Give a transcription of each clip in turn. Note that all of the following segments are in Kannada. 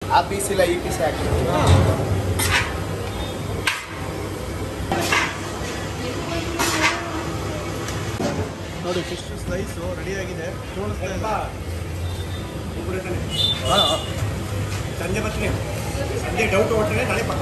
ಆ ಪೀಸ್ ಇಲ್ಲ ಈ ಪೀಸ್ ಹಾಕಿ ನೋಡಿ ಫಿಶ್ ಸ್ಲೈಸು ರೆಡಿಯಾಗಿದೆ ತೋರಿಸ್ತಾ ಸಂಜೆ ಬರ್ತೀನಿ ಸಂಜೆ ಡೌಟ್ ಹೊಟ್ಟರೆ ನಾಳೆ ಪಕ್ಕ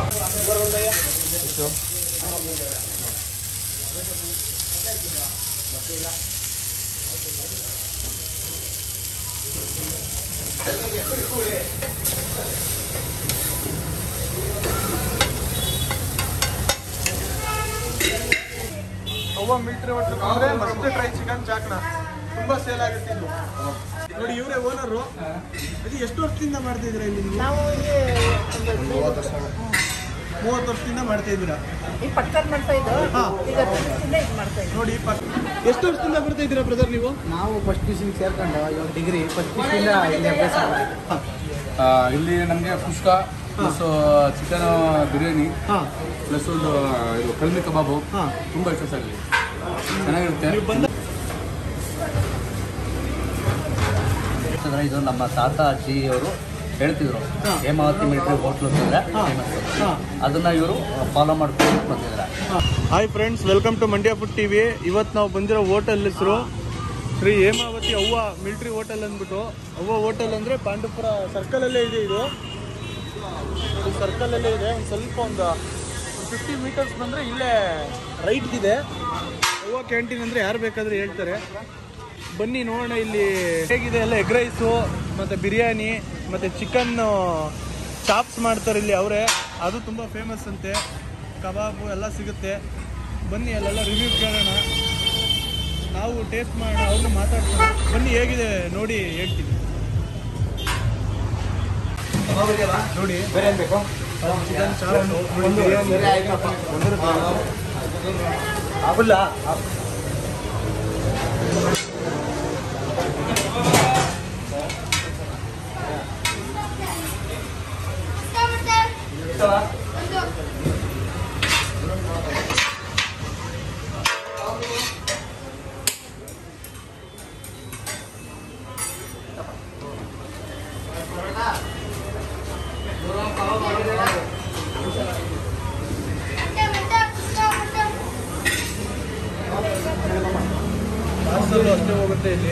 ಅವ್ವ ಮಿಲ್ಟ್ರಿ ಹೋಟ್ಲು ಅಂದ್ರೆ ಮಸ್ಟ್ ಟ್ರೈ ಚಿಕನ್ ಚಾಕ್ನ ತುಂಬಾ ಸೇಲ್ ಆಗುತ್ತೆ ಇದು ನೋಡಿ ಇವರೇ ಓನರು ಅದು ಎಷ್ಟು ವರ್ಷದಿಂದ ಮಾಡ್ತಾ ಇದ್ದೀರಾ ಇಲ್ಲಿ ನೀವು ನಾವು ಇಲ್ಲಿ ಮೂವತ್ತು ವರ್ಷದಿಂದ ಮಾಡ್ತಾ ಇದ್ದೀರಾ ಈ ಪಕ್ಕದಲ್ಲಿ ಮಾಡ್ತಾ ಇದ್ದು ಹಾ. ಈಗ ವರ್ಷದಿಂದ ಇದು ಮಾಡ್ತಾ ಇದ್ದು ನೋಡಿ ಪಕ್ ಎಷ್ಟು ವರ್ಷದಿಂದ ಬರ್ತಾ ಇದ್ದೀರಾ ಬ್ರದರ್ ನೀವು ನಾವು ಫಸ್ಟ್ ಪಿ ಸಿ ಸೇರ್ಕೊಂಡು ಇವಾಗ ಡಿಗ್ರಿ ಫಸ್ಟ್ ಪಿ ಸಿಯಿಂದ ಇಲ್ಲಿ ಅಭ್ಯಾಸ ಮಾಡಿದ್ವಿ ಆ, ಇಲ್ಲಿ ನಮಗೆ ಕುಸ್ಕ ಪ್ಲಸ್ ಚಿಕನ್ ಬಿರಿಯಾನಿ ಹಾಂ ಪ್ಲಸ್ ಒಂದು ಇದು ಕಲ್ಮಿ ಕಬಾಬು ಹಾಂ ತುಂಬ ಇಷ್ಟ ಸರ್ ಇಲ್ಲಿ ಚೆನ್ನಾಗಿರುತ್ತೆ ನೀವು ಬಂದ ಯಾಕಂದ್ರೆ ಇದು ನಮ್ಮ ತಾತ ಅಜ್ಜಿ ಅವರು ಹೇಳ್ತಿದ್ರು ಹಾ. ಹೇಮಾವತಿ ಮಿಲಿಟರಿ ಹೋಟ್ಲು ಅಂತಂದ್ರೆ ಹಾ. ಫೇಮಸ್ ಹಾ. ಅದನ್ನ ಇವರು ಫಾಲೋ ಮಾಡ್ಕೊಂಡು ಬಂದಿದ್ದಾರೆ hi friends welcome to Mandya food TV ಇವತ್ತು ನಾವು ಬಂದಿರೋ ಹೋಟೆಲ್ ಹೆಸರು ಶ್ರೀ ಹೇಮಾವತಿ ಅವ್ವ ಮಿಲ್ಟ್ರಿ ಹೋಟೆಲ್ ಅಂದ್ಬಿಟ್ಟು ಅವ್ವ ಹೋಟೆಲ್ ಅಂದರೆ ಪಾಂಡುಪುರ ಸರ್ಕಲಲ್ಲೇ ಇದೆ ಇದು ಸರ್ಕಲಲ್ಲೇ ಇದೆ ಒಂದು ಸ್ವಲ್ಪ ಒಂದು ಫಿಫ್ಟಿ ಮೀಟರ್ಸ್ ಬಂದರೆ ಇಲ್ಲೇ ರೈಟ್ ಇದೆ ಅವ್ವ ಕ್ಯಾಂಟೀನ್ ಅಂದರೆ ಯಾರು ಬೇಕಾದ್ರೆ ಹೇಳ್ತಾರೆ ಬನ್ನಿ ನೋಡೋಣ ಇಲ್ಲಿ ಹೇಗಿದೆ ಎಲ್ಲ ಎಗ್ ರೈಸು ಮತ್ತು ಬಿರಿಯಾನಿ ಮತ್ತು ಚಿಕನ್ ಚಾಪ್ಸ್ ಮಾಡ್ತಾರೆ ಇಲ್ಲಿ ಅವರೇ ಅದು ತುಂಬ ಫೇಮಸ್ ಅಂತೆ ಕಬಾಬು ಎಲ್ಲ ಸಿಗುತ್ತೆ ಬನ್ನಿ ಅಲ್ಲೆಲ್ಲ ರಿವ್ಯೂ ಕೇಳೋಣ ನಾವು ಟೇಸ್ಟ್ ಮಾಡೋಣ ಅವ್ರನ್ನ ಮಾತಾಡ್ಸೋಣ ಬನ್ನಿ ಹೇಗಿದೆ ನೋಡಿ ಹೇಳ್ತೀವಿ ನೋಡಿ ಬೇರೆ ಏನು ಬೇಕು ಚಿಕನ್ ಚಾಪ್ ನೋಡಿ ಬಿರಿಯಾನಿ ಆಗುಲ್ಲ ಪಾರ್ಸಲ್ ಅಷ್ಟೇ ಹೋಗುತ್ತೆ ಇಲ್ಲಿ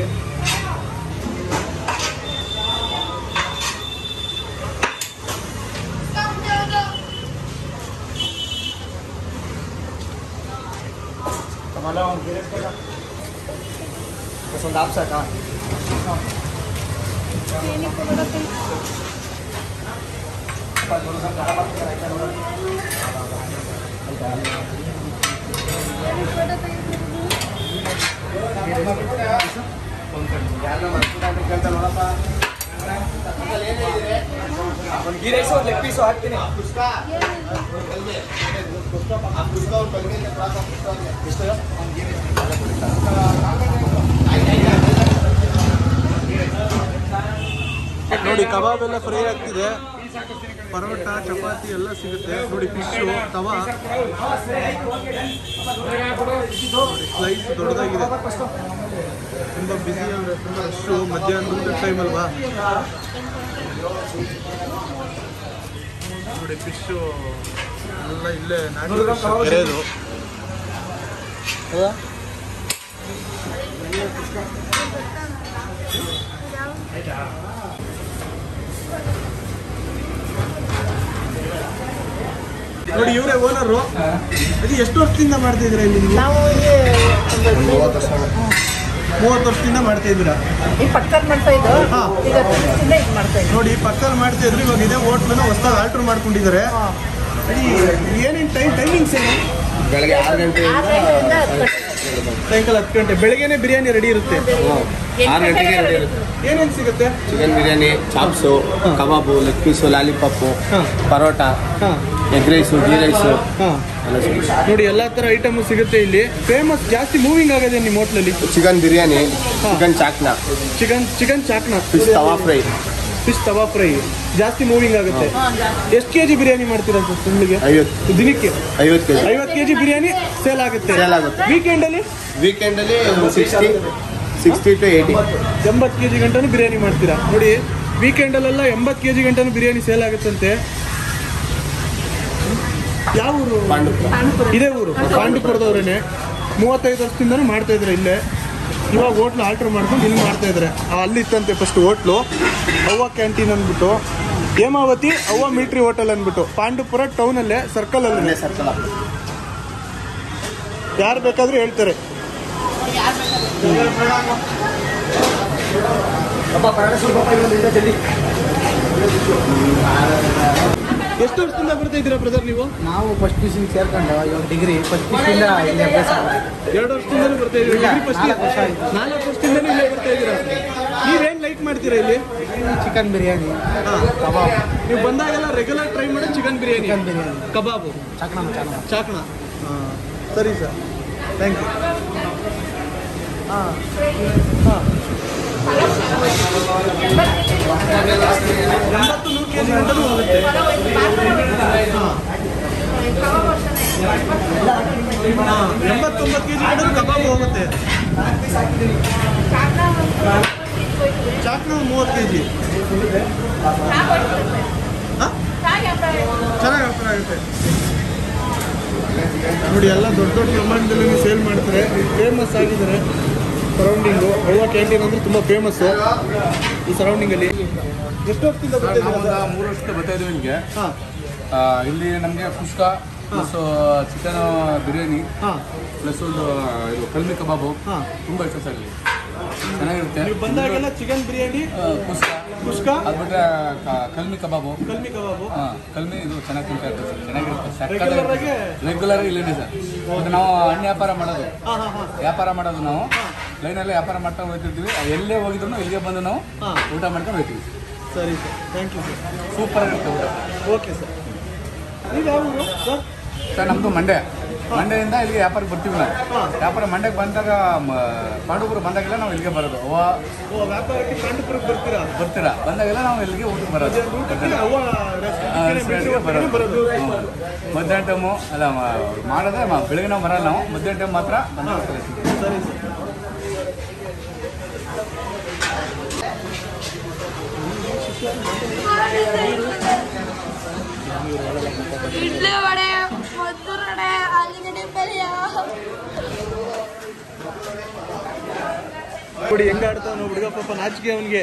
ಒಂದು ಆಪ್ ಸಾಕಾ ಒಂದು ಗೀ ರೈಸ್ ಒಂದು ಲೆಗ್ ಪೀಸು ಹಾಕ್ತೀನಿ ನೋಡಿ ಕಬಾಬ್ ಎಲ್ಲ ಫ್ರೈ ಆಗ್ತಿದೆ ಪರೋಟ ಚಪಾತಿ ಎಲ್ಲ ಸಿಗುತ್ತೆ ನೋಡಿ ಫಿಶು ತವಾ ಸ್ಲೈಸ್ ದೊಡ್ಡದಾಗಿದೆ ತುಂಬ ಬ್ಯುಸಿ ಅಂದರೆ ತುಂಬ ರಶ್ಶು ಮಧ್ಯಾಹ್ನದ ಟೈಮ್ ಅಲ್ವಾ ನೋಡಿ ಫಿಶು ಎಲ್ಲ ಇಲ್ಲೇ ನಾಟಿ ಕೆರೆದು ಹೌದಾ ನೋಡಿ ಇವರೇ ಓನರು ಅದು ಎಷ್ಟು ವರ್ಷದಿಂದ ಮಾಡ್ತಾ ಇದ್ದೀರಾ ಇಲ್ಲಿ ನೀವು ನಾವು ಇಲ್ಲಿ ಮೂವತ್ತು ವರ್ಷದಿಂದ ಮಾಡ್ತಾ ಇದ್ದೀರಾ ಈ ಪಕ್ಕದಲ್ಲಿ ಮಾಡ್ತಾ ಇದ್ದು ಹಾ. ಈಗ ವರ್ಷದಿಂದ ಇದು ಮಾಡ್ತಾ ಇದ್ದು ನೋಡಿ ಪಕ್ಕದಲ್ಲಿ ಮಾಡ್ತಾ ಇದ್ರು ಇವಾಗ ಇದೇ ಹೋಟ್ಲನ್ನ ಹೊಸದಾಗಿ ಆಲ್ಟರ್ ಮಾಡ್ಕೊಂಡಿದ್ದಾರೆ ಏನೇನು ಟೈಮ್ ಟೈಮಿಂಗ್ಸ್ ಏನು ಬೆಳಗ್ಗೆ ಆರು ಗಂಟೆಯಿಂದ ಆರು ಗಂಟೆಯಿಂದ ಹತ್ತು ಗಂಟೆ. ಸಾಯಂಕಾಲ ಹತ್ತು ಗಂಟೆ ಬೆಳಗ್ಗೆನೆ ಬಿರಿಯಾನಿ ರೆಡಿ ಇರುತ್ತೆ ಎಂಟು ಆರು ಗಂಟೆಗೆ ಗಂಟೆಗೆ ready ಇರುತ್ತೆ. ಏನೇನು ಸಿಗುತ್ತೆ chicken biryani chops kebab leg piece lollipop ಹಾಂ ಪರೋಟ ಹಾಂ ಎಗ್ ರೈಸು ಗೀ ರೈಸು ಹಾಂ ಎಲ್ಲ ಸಿಗುತ್ತೆ ನೋಡಿ ಎಲ್ಲ ಥರ ಐಟಮ್ ಸಿಗುತ್ತೆ ಇಲ್ಲಿ ಫೇಮಸ್ ಜಾಸ್ತಿ ಮೂವಿಂಗ್ ಆಗಿದೆ ನಿಮ್ಮ ಹೋಟ್ಲಲ್ಲಿ chicken biryani chicken chakna chicken chicken chakna fish tawa fry fish tawa fry ಜಾಸ್ತಿ ಮೂವಿಂಗ್ ಆಗುತ್ತೆ ಎಷ್ಟು ಕೆ ಜಿ ಬಿರಿಯಾನಿ ಮಾಡ್ತೀರಾ ಸರ್ ತಿಂಗಳಿಗೆ ಐವತ್ತು ದಿನಕ್ಕೆ ಐವತ್ತು ಕೆ ಜಿ ಐವತ್ತು ಕೆ ಜಿ ಬಿರಿಯಾನಿ ಸೇಲ್ ಆಗುತ್ತೆ Sale ಆಗುತ್ತೆ. ವೀಕೆಂಡಲ್ಲಿ ವೀಕೆಂಡಲ್ಲಿ ಸಿಕ್ಸ್ಟಿ ಸಿಕ್ಸ್ಟಿ ಟು ಏಯ್ಟಿ ಎಂಬತ್ತು ಕೆ ಜಿ ಗಂಟನೂ ಬಿರಿಯಾನಿ ಮಾಡ್ತೀರಾ ನೋಡಿ ವೀಕೆಂಡಲ್ಲೆಲ್ಲ ಎಂಬತ್ತು ಕೆ ಜಿ ಗಂಟನೂ ಬಿರಿಯಾನಿ ಸೇಲ್ ಆಗುತ್ತಂತೆ ಯಾವ ಊರು ಇದೇ ಊರು ಪಾಂಡುಪುರದವ್ರೇನೆ ಮೂವತ್ತೈದು ವರ್ಷದಿಂದನೂ ಮಾಡ್ತಾ ಇದ್ರೆ ಇಲ್ಲೇ ಇವಾಗ ಹೋಟ್ಲು ಆಲ್ಟ್ರ್ ಮಾಡ್ಕೊಂಡು ಇಲ್ಲಿ ಮಾಡ್ತಾ ಇದ್ದಾರೆ ಅಲ್ಲಿ ಇತ್ತಂತೆ ಫಸ್ಟ್ ಹೋಟ್ಲು ಅವ್ವ ಕ್ಯಾಂಟೀನ್ ಅಂದ್ಬಿಟ್ಟು ಹೇಮಾವತಿ ಅವ್ವ ಮಿಲ್ಟ್ರಿ ಹೋಟೆಲ್ ಅಂದ್ಬಿಟ್ಟು ಪಾಂಡುಪುರ ಟೌನಲ್ಲೇ ಸರ್ಕಲ್ ಅಲ್ಲಿ ಯಾರು ಬೇಕಾದ್ರೂ ಹೇಳ್ತಾರೆ ಎಷ್ಟು ವರ್ಷದಿಂದ ಬರ್ತಾ ಇದ್ದೀರಾ ಬ್ರದರ್ ನೀವು ನಾವು ಫಸ್ಟ್ ಪಿ ಸೇರ್ಕೊಂಡು ಇವಾಗ ಡಿಗ್ರಿ ಫಸ್ಟ್ ಪಿ ಇಂದ ಇಲ್ಲಿ ಅಭ್ಯಾಸ ಮಾಡಿದ್ವಿ. ಎರಡು ವರ್ಷದಿಂದಲೂ ಬರ್ತಾ ಇದ್ದೀರಾ ಇಲ್ಲ, ಡಿಗ್ರಿ ಫಸ್ಟ್ ನಾಲ್ಕು ವರ್ಷ ಆಯ್ತು. ನಾಲ್ಕು ವರ್ಷದಿಂದಲೂ ಇಲ್ಲೇ ಬರ್ತಾ ಇದ್ದೀರಾ ನೀವೇನ್ ಲೈಕ್ ಮಾಡ್ತೀರಾ ಇಲ್ಲಿ ಚಿಕನ್ ಬಿರಿಯಾನಿ ಕಬಾಬ್ ನೀವು ಬಂದಾಗೆಲ್ಲ ರೆಗ್ಯುಲರ್ ಟ್ರೈ ಮಾಡಿ chicken biryani chicken biryani kebab ಚಕ್ನಮ್ ಚಕ್ನಮ್ ಚಾಕಣ ಹಾಂ ಸರಿ ಸರ್ ಥ್ಯಾಂಕ್ ಯು ಹಾಂ ಹಾಂ ಎಂಬತ್ತು ನೂರು ಕೆ ಜಿ ಗಂಟಲು ಹೋಗುತ್ತೆ ಹಾಂ ಎಂಬತ್ತೊಂಬತ್ತು ಕೆ ಜಿ ಗಂಟಲು ಕಬಾಬ್ ಹೋಗುತ್ತೆ ಚಾಕ್ನ ಮೂವತ್ತು ಕೆ ಜಿ ಹಾಂ ಚೆನ್ನಾಗಿ ವ್ಯಾಪಾರ ಆಗುತ್ತೆ ನೋಡಿ ಎಲ್ಲ ದೊಡ್ಡ ದೊಡ್ಡ ಪ್ರಮಾಣದಲ್ಲಿ ಸೇಲ್ ಮಾಡ್ತಾರೆ ಫೇಮಸ್ ಆಗಿದ್ದಾರೆ ಸರೌಂಡಿಂಗು ಅವ್ವ ಕ್ಯಾಂಟೀನ್ ಅಂದ್ರೆ ತುಂಬ ಫೇಮಸ್ಸು ಈ ಸರೌಂಡಿಂಗಲ್ಲಿ ಎಷ್ಟು ವರ್ಷದಿಂದ ನಾವು ಒಂದು ಬರ್ತಾ ಮೂರು ವರ್ಷದ ಬರ್ತಾ ಇದ್ದೀವಿ ಇಲ್ಲಿಗೆ ಹಾಂ ಆ, ಇಲ್ಲಿ ನಮಗೆ ಕುಷ್ಕಾ ಪ್ಲಸ್ ಚಿಕನ್ ಬಿರಿಯಾನಿ ಹಾಂ ಪ್ಲಸ್ ಒಂದು ಇದು ಕಲ್ಮಿ ಕಬಾಬು ಹಾಂ ತುಂಬ ಇಷ್ಟ ಸರ್ ಇಲ್ಲಿ ಚೆನ್ನಾಗಿರುತ್ತೆ ನೀವು ಬಂದಾಗೆಲ್ಲ ಚಿಕನ್ ಬಿರಿಯಾನಿ ಆ, ಕುಷ್ಕಾ ಕುಷ್ಕಾ ಅದು ಬಿಟ್ಟರೆ ಕಲ್ಮಿ ಕಬಾಬು ಕಲ್ಮಿ ಕಬಾಬು ಹಾಂ ಕಲ್ಮಿ ಇದು ಚೆನ್ನಾಗಿ ತಿಂತಾ ಇರ್ತದೆ ಸರ್ ಚೆನ್ನಾಗಿರುತ್ತೆ Regular ಆಗಿ? ರೆಗ್ಯುಲರ್ ಇಲ್ಲಿದೆ ಸರ್ ಮತ್ತು ನಾವು ಹಣ್ಣು ವ್ಯಾಪಾರ ಮಾಡೋದು ಹಾಂ ಹಾಂ ಹಾಂ ವ್ಯಾಪಾರ ಮಾಡೋದು ನಾವು ಲೈನಲ್ಲಿ ವ್ಯಾಪಾರ ಮಾಡ್ಕೊಂಡು ಹೋಗ್ತಿರ್ತೀವಿ ಎಲ್ಲೇ ಹೋಗಿದ್ರು ಇಲ್ಲಿಗೆ ಬಂದು ನಾವು ಹಾಂ ಊಟ ಮಾಡ್ಕೊಂಡು ಹೋಗ್ತೀವಿ ಸರಿ sir thank you sir super ಇರುತ್ತೆ ಊಟ ಓಕೆ ಸರ್ ನೀವು ಯಾವ ಊರು ಸರ್ ಸರ್ ನಮ್ಮದು ಮಂಡ್ಯ ಮಂಡ್ಯದಿಂದ ಇಲ್ಲಿಗೆ ವ್ಯಾಪಾರಕ್ಕೆ ಬರ್ತೀವಿ ನಾವು ಹಾಂ. ವ್ಯಾಪಾರ ಮಂಡ್ಯಕ್ಕೆ ಬಂದಾಗ ಮ- ಪಾಂಡುಪುರ ಬಂದಾಗೆಲ್ಲ ನಾವು ಇಲ್ಲಿಗೆ ಬರೋದು ಅವ್ವ ಓ ವ್ಯಾಪಾರಕ್ಕೆ ಪಾಂಡುಪುರಕ್ಕೆ ಬರ್ತೀರಾ ಬರ್ತೀರಾ ಬಂದಾಗೆಲ್ಲ ನಾವು ಇಲ್ಲಿಗೆ ಊಟಕ್ಕೆ ಬರೋದು ಊಟಕ್ಕೆ ಅವ್ವ ಆ, ರೆಸ್ಟೋರೆಂಟ್ಗೆ ಸರಿ, ಬಿಟ್ಟು ಬರೋದು ಬರೋದು ಹ್ಮ್. ಮಧ್ಯಾಹ್ನ ಟೈಮು ಅಲ್ಲ ಮ- ಮಾಡೋದೇ ಮ- ಬೆಳಗ್ಗೆ ನಾವು ಬರಲ್ಲ ನಾವು ಮಧ್ಯಾಹ್ನ ಟೈಮ್ ಮಾತ್ರ ಬಂದು ಸರಿ ಸರ್ ಇಡ್ಲಿ ವಡೆ ಮದ್ದೂರಡೆ ಆಲೂಗಡ್ಡೆ ಪಲ್ಯ ನೋಡಿ ಹೆಂಗ ಆಡ್ತಾವ ಹುಡುಗ ಪಾಪ ನಾಚಿಕೆ ಅವನಿಗೆ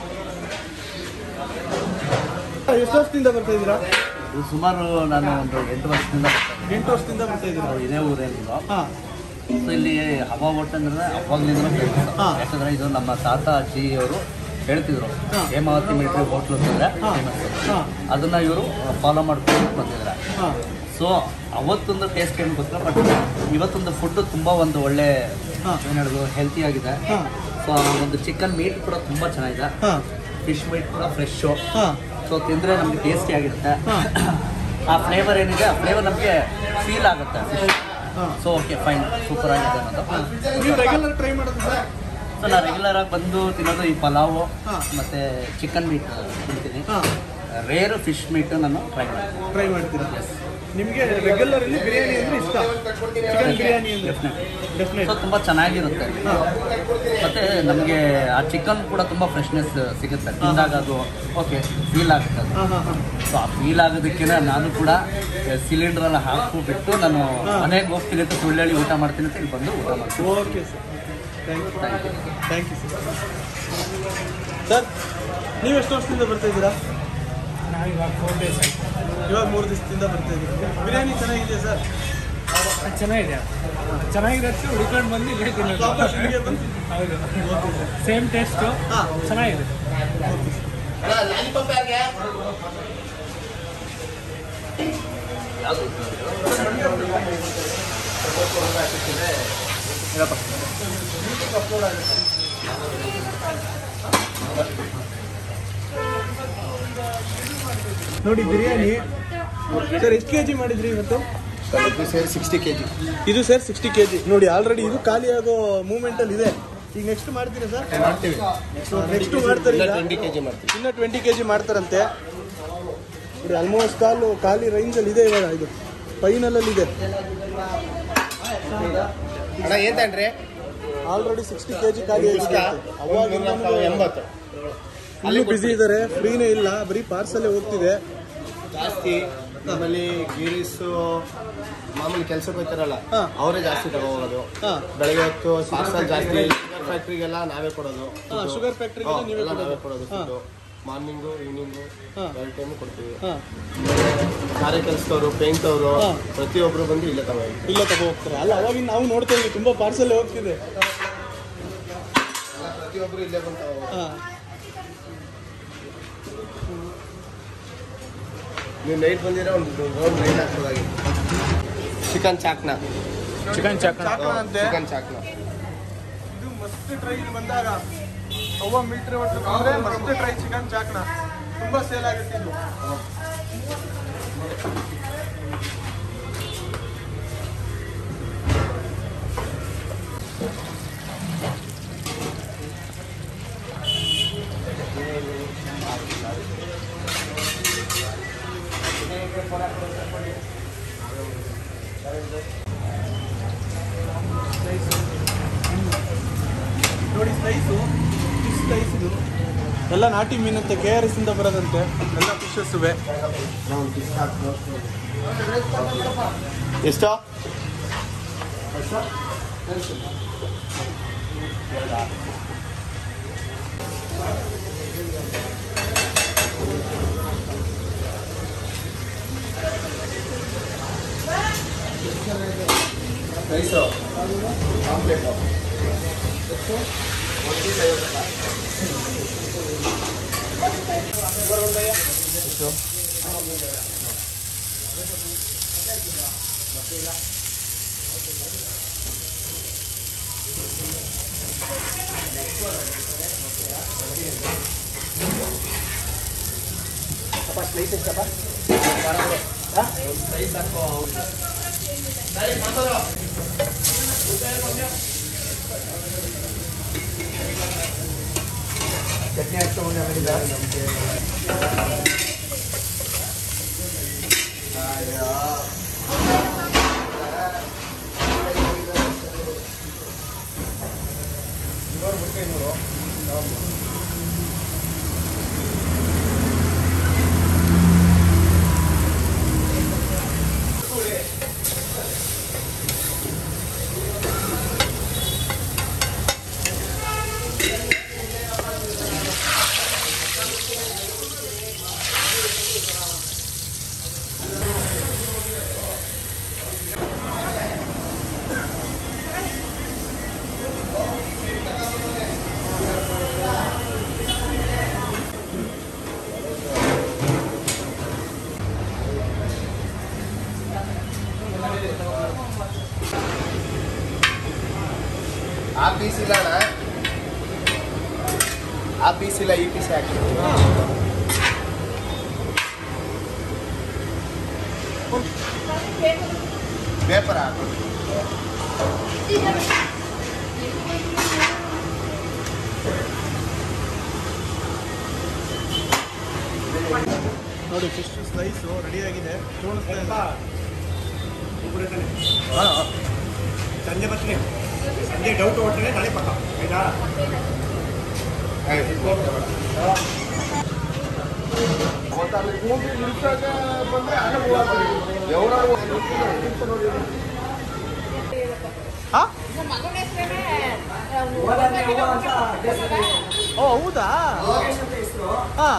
ಎಷ್ಟು ವರ್ಷದಿಂದ ಬರ್ತಾ ಇದ್ದೀರಾ ಇದು ಸುಮಾರು ನಾನು ಒಂದು ಎಂಟು ವರ್ಷದಿಂದ ಬರ್ತಾ ಇದ್ದೀನಿ. ಎಂಟು ವರ್ಷದಿಂದ ಬರ್ತಾ ಇದ್ದೀರಾ ನಾವು ಇದೇ ಊರೇನಿಲ್ಲ ಹಾ ಸೊ ಇಲ್ಲಿ ಹವಾ ಹೋಟೆಲ್ ಅಂದ್ರೆ ಅವಾಗ್ಲಿಂದ ಫೇಮಸ್ ಹಾ. ಯಾಕಂದ್ರೆ ಇದು ನಮ್ಮ ತಾತ ಅಜ್ಜಿ ಅವರು ಹೇಳ್ತಿದ್ರು ಹಾ. ಹೇಮಾವತಿ ಮಿಲಿಟರಿ ಹೋಟ್ಲು ಅಂತಂದ್ರೆ ಹಾ. ಫೇಮಸ್ ಹಾ ಅದನ್ನ ಇವರು ಫಾಲೋ ಮಾಡ್ಕೊಂಡು ಬಂದಿದ್ದಾರೆ ಹಾ ಸೊ ಅವತ್ತೊಂದು ಟೇಸ್ಟ್ ಏನು ಗೊತ್ತಿಲ್ಲ ಬಟ್ ಇವತ್ತೊಂದು ಫುಡ್ ತುಂಬಾ ಒಂದು ಒಳ್ಳೆ ಹಾ. ಏನು ಹೇಳೋದು ಹೆಲ್ತಿ ಆಗಿದೆ ಹಾ ಸೊ ಒಂದು ಚಿಕನ್ ಮೀಟ್ ಕೂಡ ತುಂಬಾ ಚೆನ್ನಾಗಿದೆ ಹಾ ಫಿಶ್ ಮೀಟ್ ಕೂಡ ಫ್ರೆಶ್ಶು ಹಾ ಸೊ ತಿಂದರೆ ನಮಗೆ ಟೇಸ್ಟಿ ಆಗಿರುತ್ತೆ ಹಾ. ಆ ಫ್ಲೇವರ್ ಏನಿದೆ ಆ ಫ್ಲೇವರ್ ನಮಗೆ ಫೀಲ್ ಆಗುತ್ತೆ ಹಾ ಸೊ ಓಕೆ ಫೈನ್ ಸೂಪರ್ ಆಗಿದೆ ಅನ್ನೋದು ನೀವು ರೆಗ್ಯುಲರ್ ಟ್ರೈ ಮಾಡೋದು ಸರ್ ಸೊ ನಾನು ರೆಗ್ಯುಲರ್ ಆಗಿ ಬಂದು ತಿನ್ನೋದು ಈ ಪಲಾವು ಹಾ. ಮತ್ತೆ ಚಿಕನ್ ಮೀಟ್ ತಿಂತೀನಿ ಹಾ ರೇರ್ ಫಿಶ್ ಮೀಟ್ ನಾನು ಟ್ರೈ ಮಾಡ್ತೀನಿ ಟ್ರೈ ಮಾಡ್ತೀರಾ ನಿಮಗೆ ರೆಗ್ಯುಲರ್ ಅಲ್ಲಿ ಬಿರಿಯಾನಿ ಅಂದ್ರೆ ಇಷ್ಟ ಚಿಕನ್ ಬಿರಿಯಾನಿ ಅಂದ್ರೆ ಡೆಫಿನೆಟ್ ಸೊ ತುಂಬ ಚೆನ್ನಾಗಿರುತ್ತೆ ಮತ್ತೆ ನಮಗೆ ಆ ಚಿಕನ್ ಕೂಡ ತುಂಬ ಫ್ರೆಶ್ನೆಸ್ ಸಿಗುತ್ತೆ ತಿಂದಾಗ ಅದು ಓಕೆ ಫೀಲ್ ಆಗುತ್ತೆ ಅದು ಹಾ ಹಾ ಹಾ ಸೊ ಆ ಫೀಲ್ ಆಗೋದಕ್ಕೆ ನಾನು ಕೂಡ ಸಿಲಿಂಡ್ರೆಲ್ಲ ಹಾಕ್ಬಿಟ್ಟು ನಾನು ಮನೆಗೆ ಹೋಗ್ತೀನಿ ಅಂತ ಸುಳ್ಳು ಹೇಳಿ ಊಟ ಮಾಡ್ತೀನಿ ಅಂತ ಇಲ್ಲಿ ಬಂದು ಊಟ ಮಾಡ್ತೀನಿ okay sir thank you thank you thank you sir sir ನೀವು ಎಷ್ಟು ವರ್ಷದಿಂದ ಬರ್ತಾ ಇದ್ದೀರಾ ಇವಾಗ ಮೂರು ದಿವಸದಿಂದ ಬರ್ತಾ ಇದ್ದೀರಾ ಬಿರಿಯಾನಿ ಚೆನ್ನಾಗಿದೆ ಸರ್ ಚೆನ್ನಾಗಿದೆ ಚೆನ್ನಾಗಿರೋದಕ್ಕೆ ಹುಡ್ಕೊಂಡು ಬಂದು ಇಲ್ಲೇ ತಿನ್ನೋದು ವಾಪಸ್ ಇಲ್ಲಿಗೆ ಬಂದು ಹೌದು ಓಕೆ ಸರ್ ಸೇಮ್ ಟೇಸ್ಟು ಹಾಂ ಚೆನ್ನಾಗಿದೆ ನೋಡಿ ಬಿರಿಯಾನಿ ಸರ್ ಎಷ್ಟು ಕೆ ಜಿ ಮಾಡಿದ್ರಿ ಇವತ್ತು ಸೇರಿ ಸಿಕ್ಸ್ಟಿ ಕೆ ಜಿ ಇದು ಸರ್ ಸಿಕ್ಸ್ಟಿ ಕೆ ಜಿ ನೋಡಿ ಆಲ್ರೆಡಿ ಇದು ಖಾಲಿ ಆಗೋ ಮೂಮೆಂಟ್ ಅಲ್ಲಿ ಇದೆ ಈಗ ನೆಕ್ಸ್ಟ್ ಮಾಡ್ತೀರಾ ಸರ್ ಮಾಡ್ತೀವಿ ನೆಕ್ಸ್ಟ್ ಮಾಡ್ತಾರೆ ಈಗ? ಟ್ವೆಂಟಿ ಕೆ ಜಿ ಮಾಡ್ತೀವಿ ಇನ್ನ ಟ್ವೆಂಟಿ ಕೆ ಜಿ ಮಾಡ್ತಾರಂತೆ ನೋಡಿ ಆಲ್ಮೋಸ್ಟ್ ಕಾಲು ಖಾಲಿ ರೇಂಜಲ್ಲಿ ಇದೆ ಇವಾಗ ಇದು ಫೈನಲಲ್ಲಿ ಇದೆ ಅಣ್ಣ ಏನ್ರಿ ಆಲ್ರೆಡಿ ಸಿಕ್ಸ್ಟಿ ಕೆ ಜಿ ಖಾಲಿ ಆಗಿದೆ ಎಂಬತ್ತು ಫುಲ್ಲು ಬಿಸಿ ಇದ್ದಾರೆ ಫ್ರೀನೇ ಇಲ್ಲ ಬರೀ ಪಾರ್ಸಲ್ಲೇ ಹೋಗ್ತಿದೆ ಜಾಸ್ತಿ ನಮ್ಮಲ್ಲಿ ಗೀರೀಸು ಮಾಮೂಲಿ ಕೆಲ್ಸಕ್ಕೆ ಹೋಗ್ತಾರಲ್ಲ ಹಾ. ಅವರೇ ಜಾಸ್ತಿ ತಗೋಬೋದು ಹಾ ಬೆಳಗ್ಗೆ ಹೊತ್ತು ಪಾರ್ಸಲ್ ಜಾಸ್ತಿ ಶುಗರ್ ಫ್ಯಾಕ್ಟ್ರಿಗೆಲ್ಲ ನಾವೇ ಕೊಡೋದು ಹಾ, ಶುಗರ್ ಫ್ಯಾಕ್ಟ್ರಿಗೆ ಹಾ, ನೀವೇ ಎಲ್ಲ ನಾವೇ ಕೊಡೋದು ಕೊಡೋದು ಹಾ. ಫುಡ್ಡು ಮಾರ್ನಿಂಗು ಈವ್ನಿಂಗು ಹಾ. ಎರಡು ಟೈಮು ಕೊಡ್ತೀವಿ ಹಾ ಗಾರೆ ಕೆಲಸದವರು ಪೇಂಟ್ ಅವರು ಹಾ. ಪ್ರತಿಯೊಬ್ಬರು ಬಂದು ಇಲ್ಲೇ ತಗೋಬೇಕು ಇಲ್ಲ ತಗೋ ಹೋಗ್ತಾರೆ ಅಲ್ಲ ಅವಾಗಿನ ನಾವು ನೋಡ್ತಾ ಇದ್ವಿ ತುಂಬಾ ಪಾರ್ಸಲ್ ಹೋಗ್ತಿದೆ ಪ್ರತಿಯೊಬ್ಬರು ಇಲ್ಲೇ ಬಂದು ತಗೋಬೋದು ಹಾ ನೀವು ನೈಟ್ ಬಂದಿರೋ ಒಂದು ರೌಂಡ್ ನೈಟ್ ಹಾಕ್ಬೋದಾಗಿತ್ತು ಚಿಕನ್ ಚಾಕ್ನ ಚಿಕನ್ ಚಾಕ್ ಚಾಕ್ನ ಅಂತೆ ಚಿಕನ್ ಚಾಕ್ನ ಇದು ಮಸ್ತ್ ಟ್ರೈ ಇಲ್ಲಿ ಬಂದಾಗ ಅವ್ವ ಮಿಲ್ಟ್ರಿ ಹೋಟ್ಲು ಅಂದ್ರೆ ಮಸ್ತ್ ಟ್ರೈ ಚಿಕನ್ ಚಾಕ್ನ ತುಂಬಾ ಸೇಲ್ ಆಗುತ್ತೆ ಇದು ನೋಡಿ ಸ್ಲೈಸು ಫಿಶ್ ಸ್ಲೈಸ್ ಇದು ಎಲ್ಲ ನಾಟಿ ಮೀನಂತೆ ಕೆ ಆರ್ ಎಸ್ ಇಂದ ಬರೋದಂತೆ ಎಲ್ಲ ಫಿಶಸ್ ಇವೆ ಎಷ್ಟೋ ರೈಸು ಆಮ್ಲೆಟು ಆ ಪೀಸ್ ಇಲ್ಲ ಅಣ್ಣ ಆ ಪೀಸ್ ಇಲ್ಲ ಈ ಪೀಸ್ ಹಾಕಿ ಪೇಪರ್ ಹಾಕು ನೋಡಿ ಫಿಶ್ ಸ್ಲೈಸು ರೆಡಿಯಾಗಿದೆ ಜೋಡಿಸ್ತಾ ಇಲ್ಲ ಸಂಜೆ ಬರ್ತೀನಿ ಸಂಜೆ ಡೌಟ್ ಹೊಟ್ಟರೆ ನಾಳೆ ಪಕ್ಕ ಆಯ್ತಾ ಹಾ ಓ ಹೌದಾ ಹಾ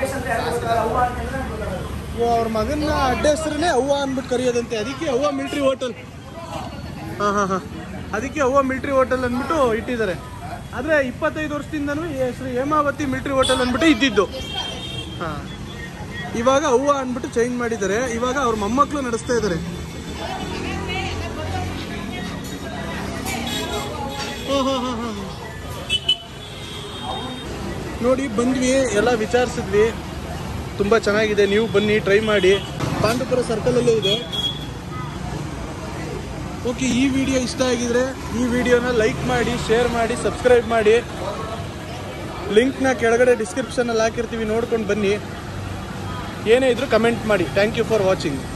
ಓ ಅವ್ರ ಮಗನ ಅಡ್ಡ ಹೆಸರನ್ನೇ ಅವ್ವ ಅಂದ್ಬಿಟ್ಟು ಕರೆಯೋದಂತೆ ಅದಕ್ಕೆ ಅವ್ವ ಮಿಲ್ಟ್ರಿ ಹೋಟೆಲ್ ಹಾಂ ಹಾಂ ಹಾಂ ಅದಕ್ಕೆ ಅವ್ವ ಮಿಲ್ಟ್ರಿ ಹೋಟೆಲ್ ಅಂದ್ಬಿಟ್ಟು ಇಟ್ಟಿದ್ದಾರೆ ಆದರೆ ಇಪ್ಪತ್ತೈದು ವರ್ಷದಿಂದನೂ ಈ ಹೆಸರು ಹೇಮಾವತಿ ಮಿಲ್ಟ್ರಿ ಹೋಟೆಲ್ ಅಂದ್ಬಿಟ್ಟು ಇದ್ದಿದ್ದು ಹಾಂ ಇವಾಗ ಅವ್ವ ಅಂದ್ಬಿಟ್ಟು ಚೇಂಜ್ ಮಾಡಿದ್ದಾರೆ ಇವಾಗ ಅವ್ರ ಮೊಮ್ಮಕ್ಕಳು ನಡೆಸ್ತಾ ಇದ್ದಾರೆ ಹಾಂ ಹಾಂ ಹಾಂ ಹಾಂ ನೋಡಿ ಬಂದ್ವಿ ಎಲ್ಲ ವಿಚಾರಿಸಿದ್ವಿ ತುಂಬ ಚೆನ್ನಾಗಿದೆ ನೀವು ಬನ್ನಿ ಟ್ರೈ ಮಾಡಿ ಪಾಂಡುಪುರ ಸರ್ಕಲಲ್ಲೇ ಇದೆ ಓಕೆ ಈ ವಿಡಿಯೋ ಇಷ್ಟ ಆಗಿದ್ರೆ ಈ ವಿಡಿಯೋನ ಲೈಕ್ ಮಾಡಿ ಶೇರ್ ಮಾಡಿ ಸಬ್ಸ್ಕ್ರೈಬ್ ಮಾಡಿ ಲಿಂಕ್ನ ಕೆಳಗಡೆ ಡಿಸ್ಕ್ರಿಪ್ಷನಲ್ಲಿ ಹಾಕಿರ್ತೀವಿ ನೋಡ್ಕೊಂಡು ಬನ್ನಿ ಏನೇ ಇದ್ರೂ ಕಮೆಂಟ್ ಮಾಡಿ ಥ್ಯಾಂಕ್ ಯು ಫಾರ್ ವಾಚಿಂಗ್